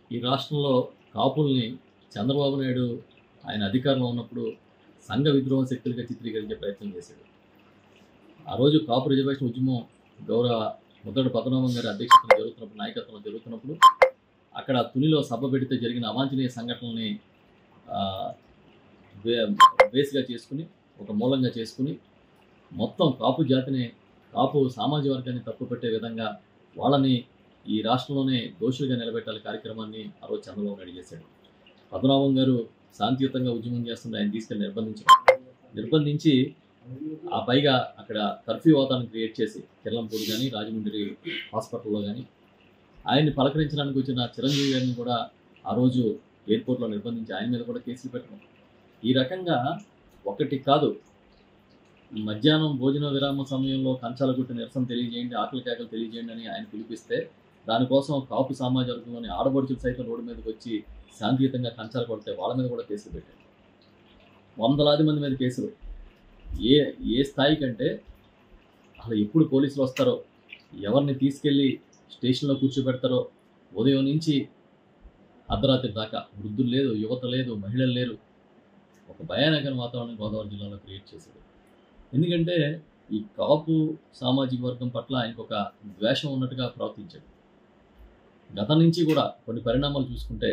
ఈ రాష్ట్రంలో కాపుల్ని చంద్రబాబు నాయుడు ఆయన అధికారంలో ఉన్నప్పుడు సంఘ విద్రోహ శక్తులుగా చిత్రీకరించే ప్రయత్నం చేశాడు ఆ రోజు కాపు రిజర్వేషన్ ఉద్యమం గౌరవ ముద్దడు పద్మనాభం గారి అధ్యక్షతన జరుగుతున్నప్పుడు నాయకత్వంలో జరుగుతున్నప్పుడు అక్కడ తునిలో సభ పెడితే జరిగిన అవాంఛనీయ సంఘటనల్ని ఆ, బే- బేస్గా చేసుకుని ఒక మూలంగా చేసుకుని మొత్తం కాపు జాతిని కాపు సామాజిక వర్గాన్ని తప్పుపెట్టే విధంగా వాళ్ళని ఈ రాష్ట్రంలోనే దోషులుగా నిలబెట్టాలి కార్యక్రమాన్ని ఆ రోజు చంద్రబాబు నాయుడు చేశాడు పద్మనాభం గారు శాంతియుతంగా ఉద్యమం చేస్తుంటే ఆయన తీసుకెళ్ళి నిర్బంధించారు నిర్బంధించి ఆ పైగా అక్కడ కర్ఫ్యూ వాతావరణం క్రియేట్ చేసి కిర్లంపూడి కానీ రాజమండ్రి హాస్పిటల్లో కానీ ఆయన్ని పలకరించడానికి వచ్చిన చిరంజీవి గారిని కూడా ఆ రోజు ఎయిర్పోర్ట్లో నిర్బంధించి ఆయన మీద కూడా కేసులు పెట్టడం ఈ రకంగా ఒకటి కాదు మధ్యాహ్నం భోజన విరామ సమయంలో కంచాల గుట్టు నిరసన తెలియజేయండి ఆకలి కేకలు తెలియజేయండి అని ఆయన పిలిపిస్తే దానికోసం కాపు సమాజ వర్గంలోని ఆడబడుచులు సైతం రోడ్డు మీదకి వచ్చి శాంతియుతంగా కంచాలు కొడితే వాళ్ళ మీద కూడా కేసులు పెట్టారు వందలాది మంది మీద కేసులు ఏ ఏ స్థాయి కంటే అసలు ఎప్పుడు పోలీసులు వస్తారో ఎవరిని తీసుకెళ్ళి స్టేషన్లో కూర్చోబెడతారో ఉదయం నుంచి అర్ధరాత్రి దాకా వృద్ధులు లేదు యువత లేదు మహిళలు లేరు ఒక భయానకర వాతావరణం గోదావరి జిల్లాలో క్రియేట్ చేశాడు ఎందుకంటే ఈ కాపు సామాజిక వర్గం పట్ల ఆయనకు ఒక ద్వేషం ఉన్నట్టుగా ప్రవర్తించాడు గతం నుంచి కూడా కొన్ని పరిణామాలు చూసుకుంటే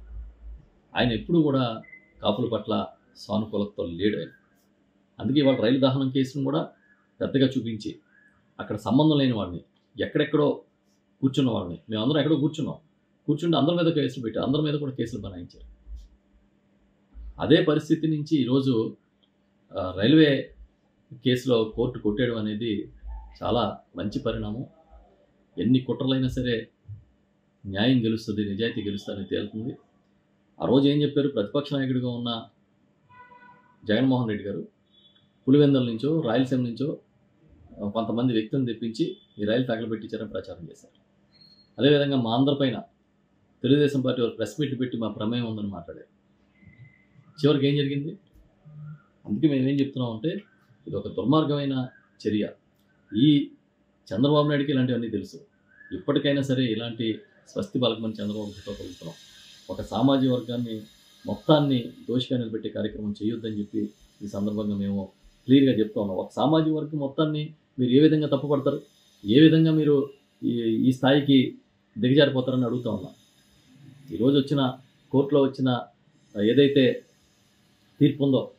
ఆయన ఎప్పుడు కూడా కాపుల పట్ల సానుకూలతతో లేడు ఆయన అందుకే ఇవాళ రైలు దహనం కేసును కూడా పెద్దగా చూపించి అక్కడ సంబంధం లేని వాడిని ఎక్కడెక్కడో కూర్చున్న వాళ్ళని మేమందరం ఎక్కడో కూర్చున్నాం కూర్చుంటే అందరి మీద కేసులు పెట్టి అందరి మీద కూడా కేసులు బనాయించారు అదే పరిస్థితి నుంచి ఈరోజు ఆ, రైల్వే కేసులో కోర్టు కొట్టేయడం అనేది చాలా మంచి పరిణామం ఎన్ని కుట్రలైనా సరే న్యాయం గెలుస్తుంది నిజాయితీ గెలుస్తుందని తేలుతుంది ఆ రోజు ఏం చెప్పారు ప్రతిపక్ష నాయకుడిగా ఉన్న జగన్మోహన్ రెడ్డి గారు పులివెందుల నుంచో రాయలసీమ నుంచో ఆ, కొంతమంది వ్యక్తులను తెప్పించి ఈ రైలు తగలబెట్టించారని ప్రచారం చేశారు అదేవిధంగా మా అందరిపైన తెలుగుదేశం పార్టీ వారు ప్రెస్ మీట్ పెట్టి మా ప్రమేయం ఉందని మాట్లాడారు చివరికి ఏం జరిగింది అందుకే మేము ఏం చెప్తున్నాం అంటే ఇది ఒక దుర్మార్గమైన చర్య ఈ చంద్రబాబు నాయుడికి ఇలాంటివన్నీ తెలుసు ఇప్పటికైనా సరే ఇలాంటి స్వస్తి పలకమని చంద్రబాబు కలుగుతున్నాం ఒక సామాజిక వర్గాన్ని మొత్తాన్ని దోషిగా నిలబెట్టే కార్యక్రమం చేయొద్దని చెప్పి ఈ సందర్భంగా మేము క్లియర్గా చెప్తా ఉన్నాం ఒక సామాజిక వర్గం మొత్తాన్ని మీరు ఏ విధంగా తప్పుపడతారు ఏ విధంగా మీరు ఈ ఈ స్థాయికి దిగజారిపోతారని అడుగుతా ఉన్నా ఈరోజు వచ్చిన కోర్టులో వచ్చిన ఏదైతే తీర్పు ఉందో